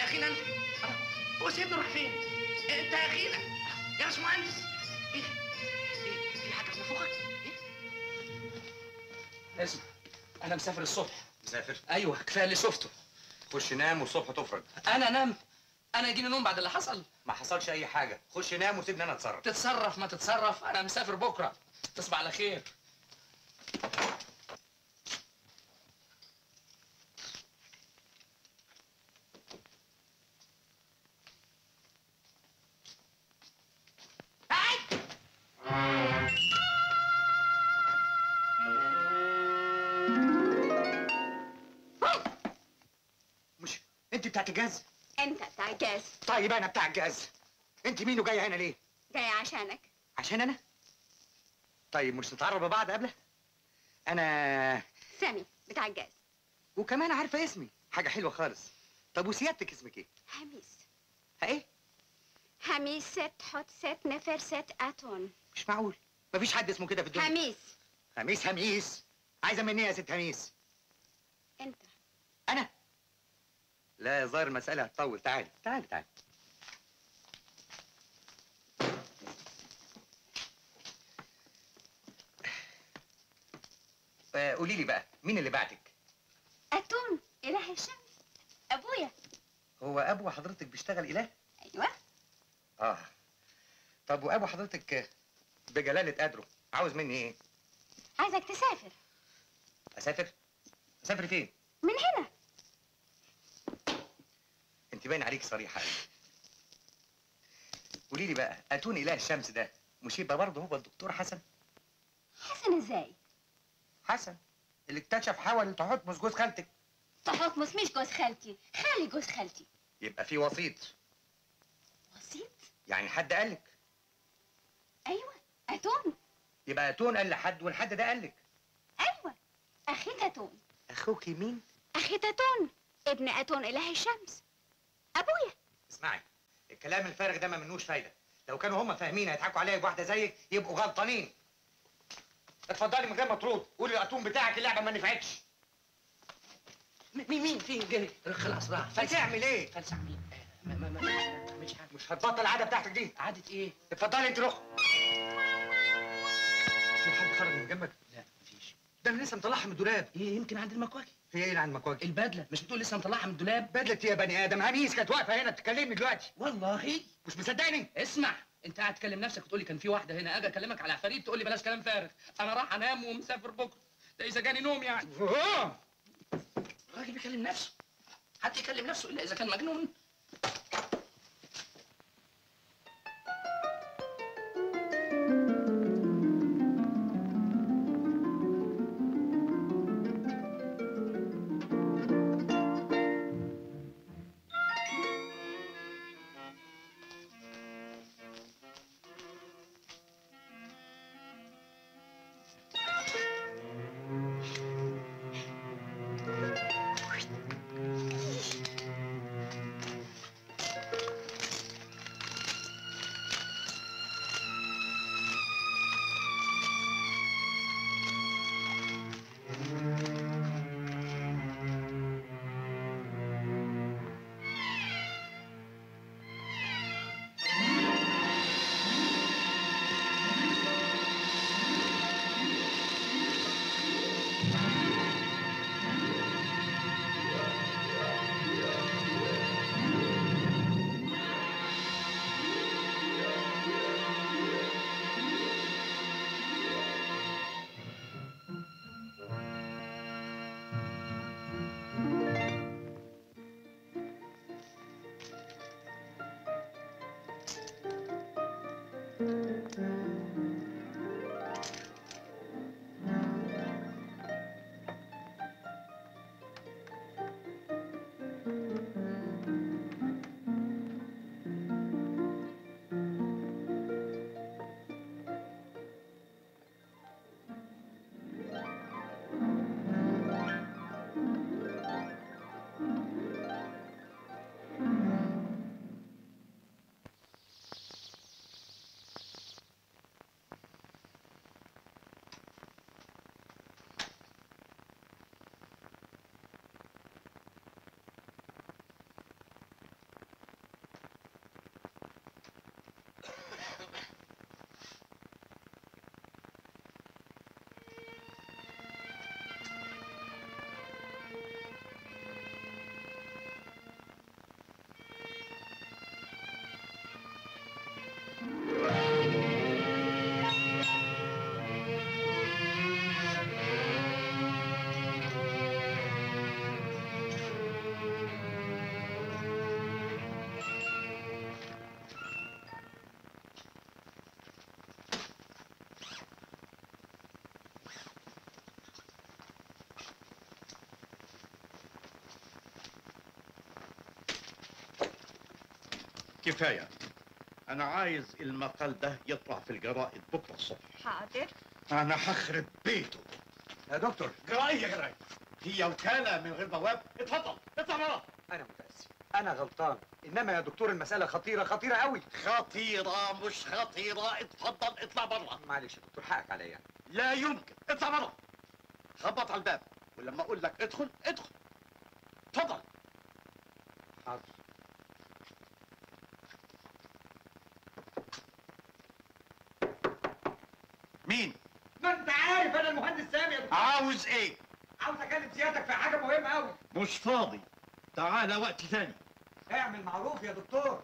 اخينا انت الله، هو سيدنا راح فين انت يا اخينا يا باشمهندس ايه ايه في حاجه في نافوخك ايه اسمع انا مسافر الصبح مسافر ايوه كفايه اللي شفته خش نام والصبح تفرج انا نام انا يجيني نوم بعد اللي حصل ما حصلش اي حاجه خش نام وسيبني انا اتصرف تتصرف ما تتصرف انا مسافر بكره تصبح على خير مش انت بتاعت الجاز انت بتاع الجاز طيب انا بتاع الجاز انت مين وجايه هنا ليه جاي عشانك عشان انا طيب مش نتعرف ببعض قبله انا سامي بتاع الجاز وكمان عارفه اسمي حاجه حلوه خالص طب وسيادتك اسمك ايه حميس ها ايه حميس ست حط ست نفر ست اتون مش معقول مفيش حد اسمه كده في الدنيا حميس هميس هميس عايزه مني إيه يا ست هميس انت انا لا ظاهر المساله هتطول تعالي تعالي تعالي آه، قولي لي بقى مين اللي بعتك اتون اله الشمس ابويا هو ابو حضرتك بيشتغل اله ايوه اه طب وابو حضرتك بجلاله قدره عاوز مني ايه عايزك تسافر اسافر اسافر فين من هنا انت باين عليك صريحه أوي. قولي لي بقى اتون اله الشمس ده مش يبقى برضه هو الدكتور حسن حسن ازاي حسن اللي اكتشف حول تحتمس جوز خالتك تحطمس مش جوز خالتي خالي جوز خالتي يبقى في وسيط وسيط يعني حد قال لك ايوه اتون يبقى اتون قال لحد والحد ده قال لك ايوه اخي تاتون اخوك مين اخي تاتون ابن اتون اله الشمس ابويا اسمعي الكلام الفارغ ده ما منوش فايده لو كانوا هم فاهمين هيضحكوا عليا بواحده زيك يبقوا غلطانين اتفضلي من غير ما ترد قولي الاتون بتاعك اللعبه ما نفعتش مين مين فين جري خلاص راح بتعمل ايه فلسع مين ما ما ما ما تعملش حاجه مش هتبطل العاده بتاعتك دي عادة ايه اتفضلي انت رخ في حد خرج من جنبك لا مفيش ده انا لسه مطلعها من الدولاب ايه يمكن عند المكواكي هي ايه اللي عند مكواجي البدله مش بتقول لسه مطلعها من الدولاب بدلة يا بني ادم هميس كانت واقفه هنا بتكلمني دلوقتي والله مش مصدقني اسمع انت قاعد تكلم نفسك وتقول لي كان في واحده هنا اجي اكلمك على عفاريت تقول لي بلاش كلام فارغ انا راح انام ومسافر بكره ده اذا جاني نوم يعني أوه. الراجل بيكلم نفسه حد يكلم نفسه الا اذا كان مجنون كفايه انا عايز المقال ده يطلع في الجرائد بكره الصبح حاضر انا هخرب بيته يا دكتور جرايه يا جرايه هي وكاله من غير بواب اتفضل اطلع بره انا متاسف انا غلطان انما يا دكتور المساله خطيره خطيره قوي خطيره مش خطيره اتفضل اطلع بره معلش يا دكتور حقك عليا لا يمكن اطلع بره خبط على الباب ولما اقول لك ادخل ادخل اتفضل حاضر مين ما انت عارف انا المهندس سامي يا دكتور عاوز ايه عاوز اكلم سيادتك في حاجه مهمه قوي مش فاضي تعالى وقت ثاني اعمل معروف يا دكتور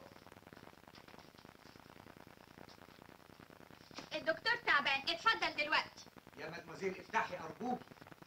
الدكتور تعبان اتفضل دلوقتي يا مدموزيل افتحي ارجوك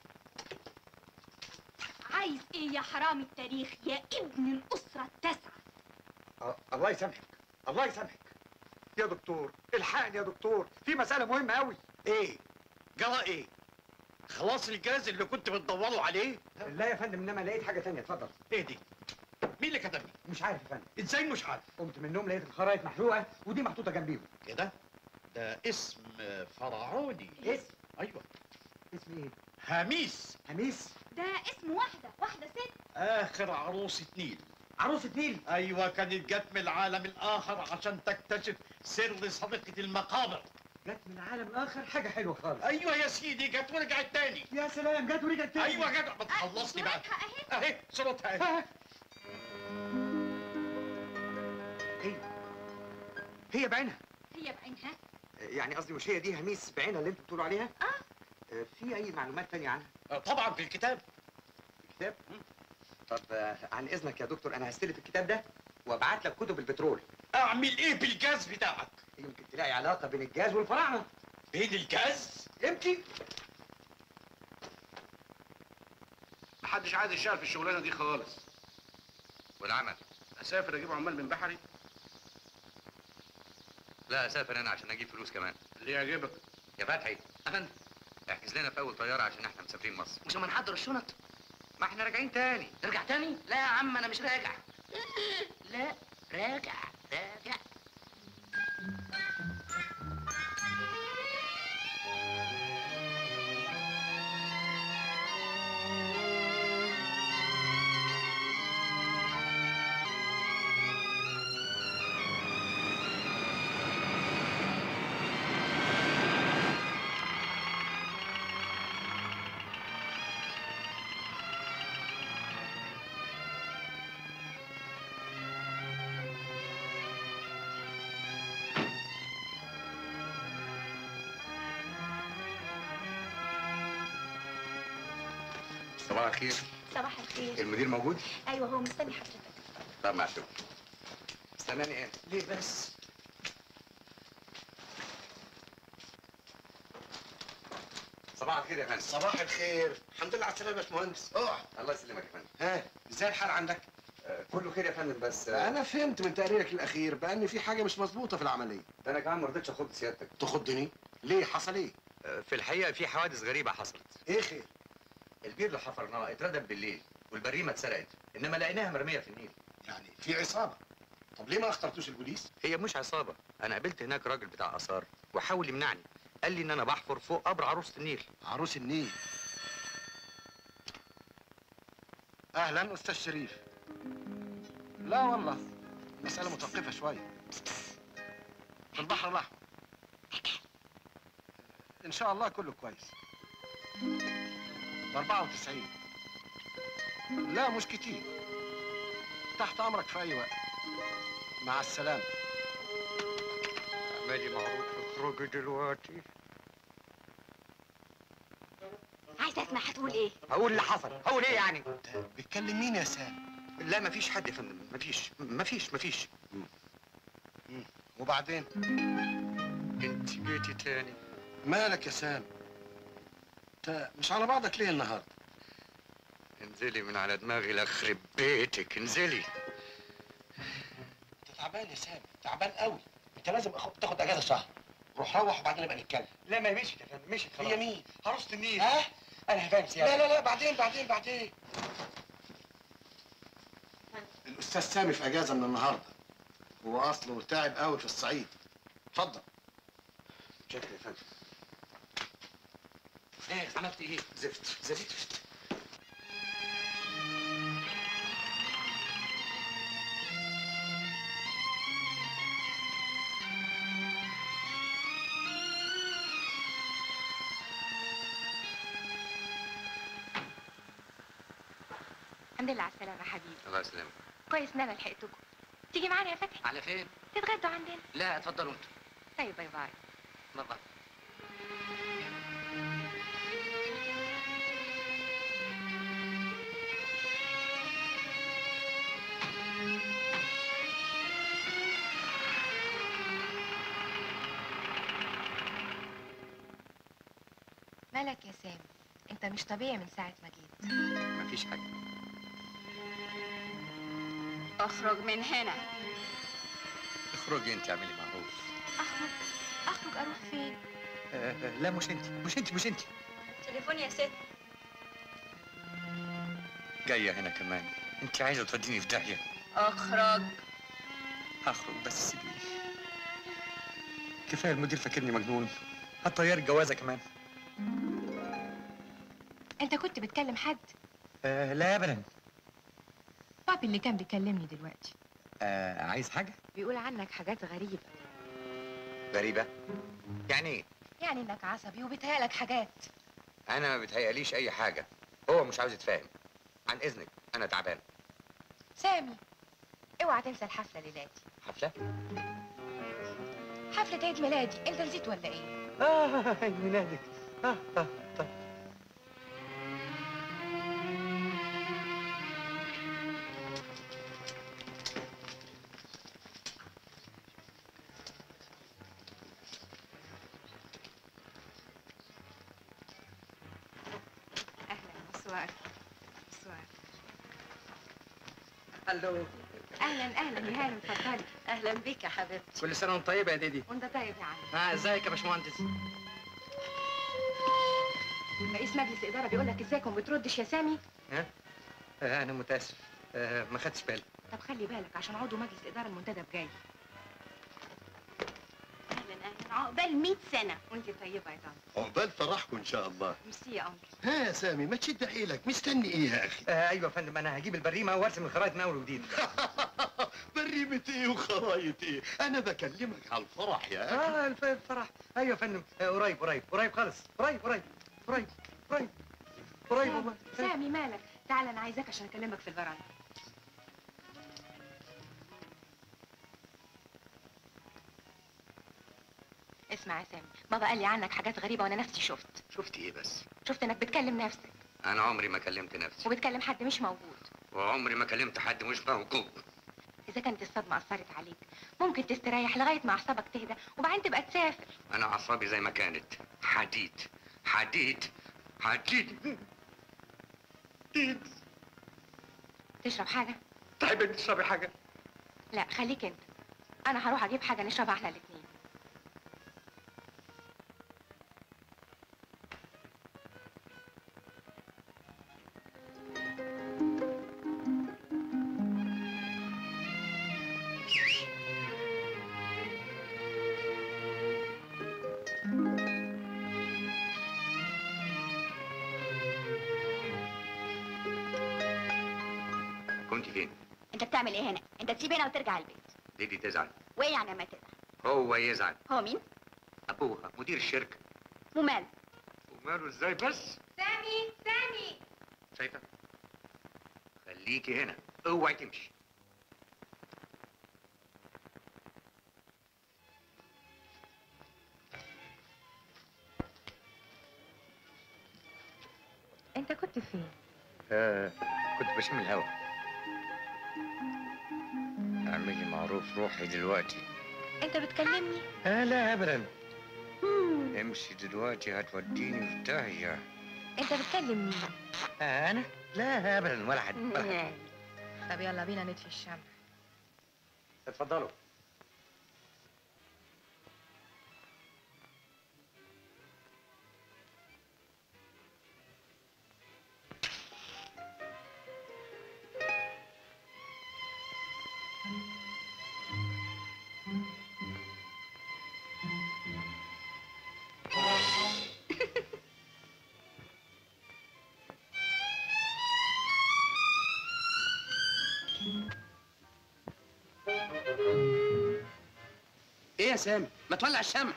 عايز ايه يا حرام التاريخ يا ابن الاسره التاسعه أه، الله يسامحك الله يسامحك يا دكتور الحقني يا دكتور في مساله مهمه قوي ايه جرى ايه خلاص الجهاز اللي كنت بتدوروا عليه لا يا فندم انما لقيت حاجه تانية اتفضل ايه دي مين اللي كتبني مش عارف يا فندم ازاي مش عارف قمت من النوم لقيت الخرايط محروقه ودي محطوطه جنبيهم كده ده اسم فرعوني اسم ايوه اسم ايه هاميس هميس ده اسم واحده واحده ست اخر عروسة نيل عروسه نيل ايوه كانت جت من العالم الاخر عشان تكتشف سر صديقة المقابر جت من عالم اخر حاجه حلوه خالص ايوه يا سيدي جت ورجعت تاني يا سلام جت ورجعت تاني ايوه جدع ما تخلصني بقى صورتها اهي اهي صورتها اهي آه. هي هي بعينها هي بعينها يعني قصدي مش هي دي هميس بعينها اللي انتوا بتقولوا عليها اه آه، في اي معلومات تانية عنها آه، طبعا في الكتاب الكتاب طب آه، عن اذنك يا دكتور انا هستلف الكتاب ده وابعت لك كتب البترول اعمل ايه بالجاز بتاعك يمكن تلاقي علاقه بين الجاز والفراعنه بين الجاز يمكن محدش عايز يشتغل في الشغلانه دي خالص والعمل اسافر اجيب عمال من بحري لا اسافر انا عشان اجيب فلوس كمان اللي يعجبك يا فتحي افندم احجز لنا في اول طياره عشان احنا مسافرين مصر مش لما نحضر الشنط ما احنا راجعين تاني نرجع تاني لا يا عم انا مش راجع لا راجع راجع صباح الخير صباح الخير المدير موجود ايوه هو مستني حضرتك طب مع الشغل استناني ايه ليه بس صباح الخير يا فندم صباح الخير الحمد لله على السلامه يا باشمهندس اقعد الله يسلمك يا فندم ها ازاي الحال عندك آه، كله خير يا فندم بس آه، انا فهمت من تقريرك الاخير بان في حاجه مش مظبوطه في العمليه ده انا كمان ما رضيتش اخد سيادتك تخضني ليه حصل ايه آه، في الحقيقه في حوادث غريبه حصلت ايه خير البير اللي حفرناه اتردم بالليل والبريمه اتسرقت انما لقيناها مرميه في النيل يعني في عصابه طب ليه ما اخترتوش البوليس هي مش عصابه انا قابلت هناك راجل بتاع اثار وحاول يمنعني قال لي ان انا بحفر فوق قبر عروسه النيل عروس النيل اهلا استاذ شريف لا والله مسألة متوقفة شوية في البحر الأحمر إن شاء الله كله كويس ب 94 لا مش كتير تحت أمرك في أي وقت مع السلامة اعملي معروف اخرجي دلوقتي عايزه اسمع هتقول ايه هقول اللي حصل هقول ايه يعني بتكلم مين يا سام لا مفيش حد يا فندم مفيش مفيش مفيش وبعدين انت جيتي تاني مالك يا سام انت مش على بعضك ليه النهارده انزلي من على دماغي لاخرب بيتك انزلي انت تعبان يا سام تعبان قوي انت لازم أخ- تاخد اجازه شهر روح روح وبعدين نبقى نتكلم لا ما مشيت يا فندم مشيت خلاص هي مين عروسه النيل ها انا هفهم لا سيادتك لا لا بعدين بعدين بعدين الاستاذ سامي في اجازه من النهارده هو اصله تعب قوي في الصعيد اتفضل شكرا يا فندم ايه عملت ايه؟ زفت زفت الحمد لله على السلامة حبيبي الله يسلمك كويس ان انا لحقتكم تيجي معانا يا فتحي على فين؟ تتغدوا عندنا لا اتفضلوا انتوا طيب باي باي مرة مالك يا سامي انت مش طبيعي من ساعة ما جيت مفيش حاجه اخرج من هنا اخرجي انت اعملي معروف اخرج اخرج اروح فين آه آه، لا مش انت مش انت مش انت تليفون يا ست جايه هنا كمان انت عايزه توديني في داهيه اخرج هخرج بس سيبيني كفايه المدير فاكرني مجنون هتطير الجوازه كمان انت كنت بتكلم حد آه لا ابدا بابي اللي كان بيكلمني دلوقتي آه عايز حاجه بيقول عنك حاجات غريبة غريبه يعني ايه يعني انك عصبي وبيتهيألك حاجات انا ما بتهيأليش اي حاجه هو مش عاوز يتفاهم عن اذنك انا تعبان سامي اوعى تنسى الحفلة ليلاتي حفله حفلة عيد ميلادي انت نسيت ولا ايه اه عيد ميلادك اه اه طيب اهلا مسوار مسوار الو اهلا اهلا يا هانم اتفضلي اهلا بيك يا حبيبتي كل سنه وانت طيبه يا ديدي وانت طيب يا علي ها ازيك يا باشمهندس رئيس مجلس الاداره بيقول لك ازيك وما بتردش يا سامي آه انا متاسف آه ما خدتش بالي طب خلي بالك عشان عضو مجلس الاداره المنتدب جاي اهلا اهلا عقبال 100 سنه وانت طيبه يا طنط عقبال فرحكم ان شاء الله ميرسي يا انكل ها يا سامي ما تشد حيلك مستني ايه يا اخي آه ايوه يا فندم انا هجيب البريمه وارسم الخرايط من اول وجديد بريمة ايه وخرايط ايه انا بكلمك على الفرح يا اخي اه الف- الفرح ايوه يا فندم آه قريب قريب قريب خالص قريب قريب قريب قريب قريب والله سامي مالك تعال انا عايزاك عشان اكلمك في الفرندا اسمع يا سامي بابا قال لي عنك حاجات غريبه وانا نفسي شفت شفت ايه بس شفت انك بتكلم نفسك انا عمري ما كلمت نفسي وبتكلم حد مش موجود وعمري ما كلمت حد مش موجود اذا كانت الصدمه اثرت عليك ممكن تستريح لغايه ما اعصابك تهدى وبعدين تبقى تسافر انا اعصابي زي ما كانت حديد حديد حديد تشرب حاجه طيب انت تشربي حاجه لا خليك انت انا هروح اجيب حاجه نشربها احنا الاثنين كنت فين انت بتعمل ايه هنا انت تسيب هنا وترجع البيت ديدي تزعل وايه يعني ما تزعل هو يزعل هو مين ابوها مدير الشركه ومال وماله ازاي بس سامي سامي شايفه خليكي هنا اوعي تمشي انت كنت فين آه كنت بشم الهوا اعملي معروف روحي دلوقتي انت بتكلمني آه لا ابدا امشي دلوقتي هتوديني في داهيه انت بتكلم مين آه انا لا ابدا ولا حد ولا حد طب يلا بينا نطفي الشمع اتفضلوا ايه يا سامي ما تولع الشمع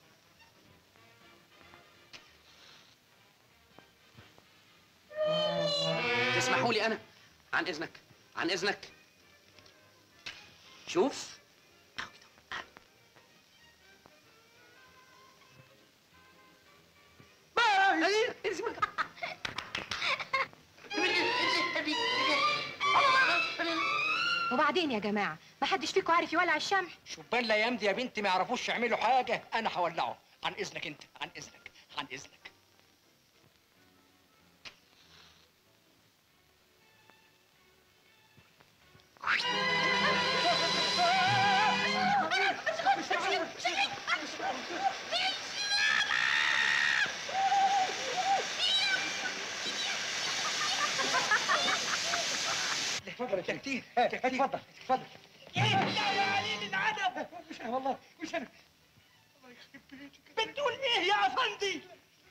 تسمحوا لي انا عن اذنك عن اذنك شوف أيوة، اسمك. وبعدين يا جماعه ما حدش فيكم عارف يولع الشمع شبان الايام دي يا بنتي ما يعرفوش يعملوا حاجه انا هولعه عن اذنك انت عن اذنك عن اذنك اتفضل يا كتير اتفضل اتفضل ايه يا قليل الادب مش انا والله مش انا بتقول ايه يا افندي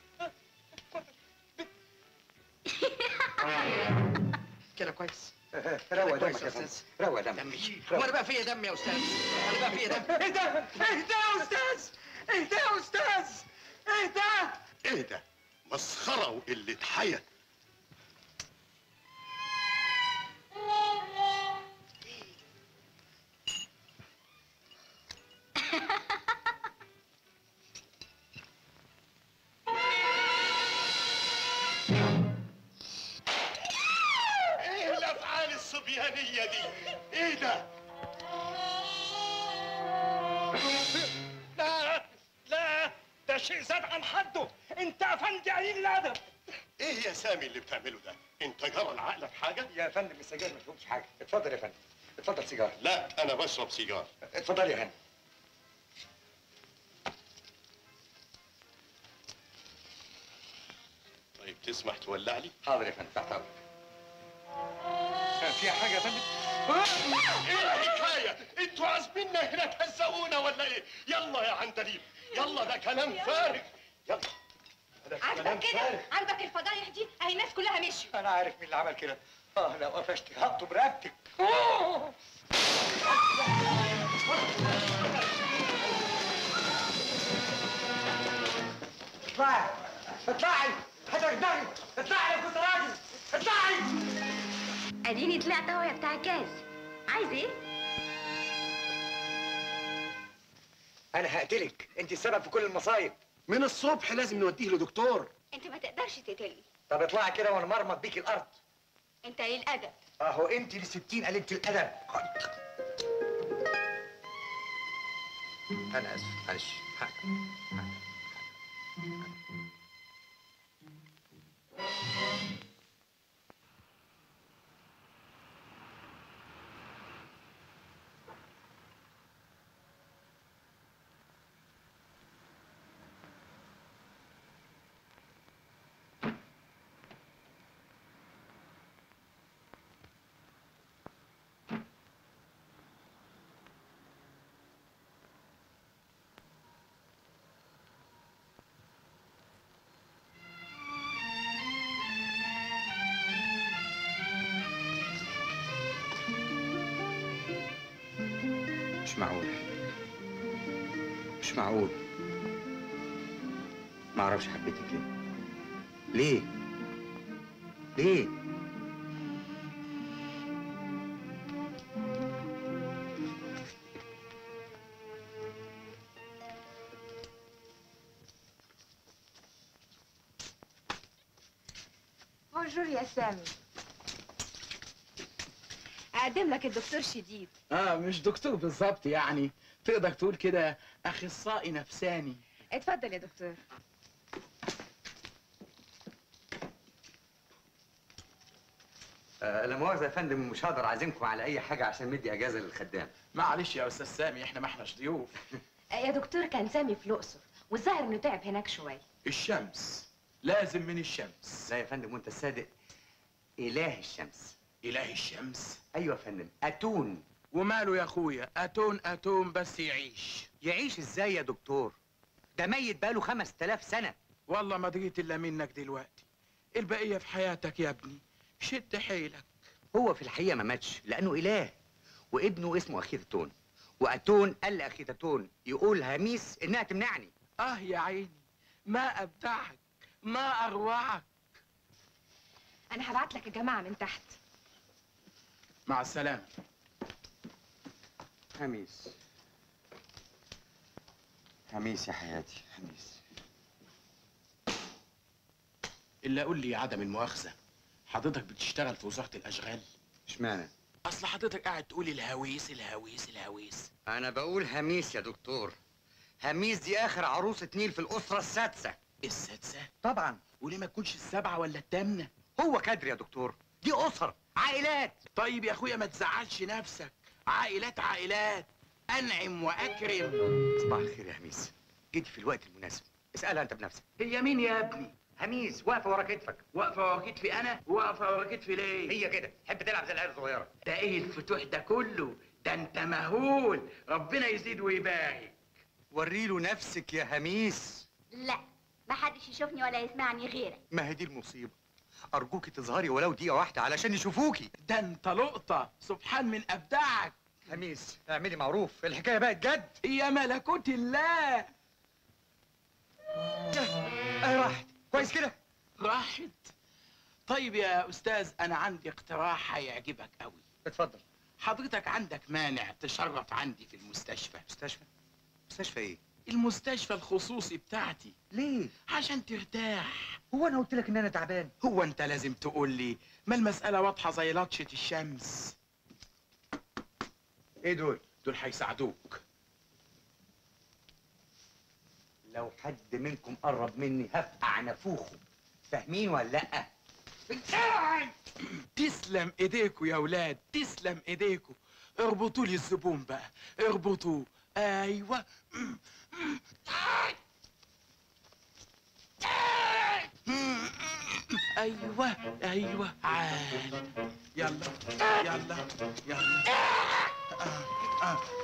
كده كويس روق كويس دمك يا يا فندم أستاذ. روق دمك دمي هو انا بقى فيا دم يا استاذ انا بقى فيا دم ايه ده ايه ده يا استاذ ايه ده يا استاذ ايه ده ايه ده مسخره وقله حياه ايه الافعال الصبيانيه دي ايه ده لا لا ده شيء زاد عن حده انت افندي قليل الادب ايه يا سامي اللي بتعمله ده انت جرى لعقلك حاجه يا فندم السجاير ما فيهمش حاجه اتفضل يا فندم اتفضل سيجاره لا انا بشرب سيجار اتفضل يا فندم طيب تسمح تولع لي حاضر يا فندم تحت امرك فيها حاجه يا فندم ايه الحكايه انتوا عازميننا هنا تهزقونا ولا ايه يلا يا عندليب يلا ده كلام فارغ يلا ده كلام عاجبك كده فارغ عاجبك الفضايح دي اهي الناس كلها مشوا انا عارف مين اللي عمل كده اه لو قفشت هقطه برقبتك اطلعي اطلعي هتخدعي اطلعي يا كنت راجل اطلعي اديني طلعت اهو يا بتاع الجاز عايز ايه انا هقتلك انت السبب في كل المصايب من الصبح لازم نوديه لدكتور انت ما تقدرش تقتلني طب اطلعي كده وانا مرمط بيك الارض انت قليل ادب اهو انت اللي ستين قليلة الادب انا اسف معلش حق. مش معقول مش معقول ما اعرفش حبيتك ليه ليه ليه بونجور يا سامي اقدم لك الدكتور شديد اه مش دكتور بالظبط يعني تقدر تقول كده اخصائي نفساني اتفضل يا دكتور آه لا مؤاخذة يا فندم مش هقدر اعزمكم على اي حاجة عشان مدي اجازة للخدام معلش يا استاذ سامي احنا ما احناش ضيوف يا دكتور كان سامي في الاقصر والظاهر انه تعب هناك شويه الشمس لازم من الشمس لا يا فندم وانت الصادق اله الشمس اله الشمس ايوه يا فندم اتون وماله يا اخويا اتون اتون بس يعيش يعيش ازاي يا دكتور ده ميت بقاله خمس تلاف سنة والله ما دريت الا منك دلوقتي البقيه في حياتك يا ابني شد حيلك هو في الحقيقة ما ماتش لأنه إله وابنه اسمه أخير تون واتون قال لاخي تاتون يقول هميس انها تمنعني اه يا عيني ما ابدعك ما اروعك انا هبعت لك الجماعه من تحت مع السلامه هميس هميس يا حياتي هميس الا قول لي يا عدم المؤاخذه حضرتك بتشتغل في وزاره الاشغال اشمعنى اصل حضرتك قاعد تقول الهويس الهويس الهويس انا بقول هميس يا دكتور هميس دي اخر عروسة نيل في الاسرة السادسة السادسه طبعا وليه ما تكونش السبعه ولا الثامنه هو كادر يا دكتور دي اسر عائلات طيب يا اخويا ما تزعلش نفسك عائلات عائلات انعم واكرم صباح الخير يا هميس جيتي في الوقت المناسب اسألها انت بنفسك هي مين يا ابني هميس واقفة ورا كتفك واقفه ورا كتفي انا واقفه ورا كتفي ليه هي كده تحب تلعب زي العيال الصغيرة ده ايه الفتوح ده كله ده انت مهول ربنا يزيد ويبارك وريله نفسك يا هميس لا محدش يشوفني ولا يسمعني غيرك ما هي دي المصيبة أرجوكي تظهري ولو دقيقة واحدة علشان يشوفوكي ده انت لقطه سبحان من ابدعك هميس اعملي معروف الحكاية بقت جد يا ملكوت الله اهي راحت كويس كده راحت طيب يا استاذ انا عندي اقتراح هيعجبك قوي اتفضل حضرتك عندك مانع تشرف عندي في المستشفى مستشفى مستشفى ايه المستشفى الخصوصي بتاعتي ليه عشان ترتاح هو انا قلت لك ان انا تعبان هو انت لازم تقول لي ما المسألة واضحة زي لطشة الشمس ايه دول دول هيساعدوك لو حد منكم قرب مني هفقع نافوخه فاهمين ولا لا تسلم ايديكوا يا ولاد تسلم ايديكوا اربطوا لي الزبون بقى اربطوا ايوه ايوه ايوه عال يلا يلا يلا آه آه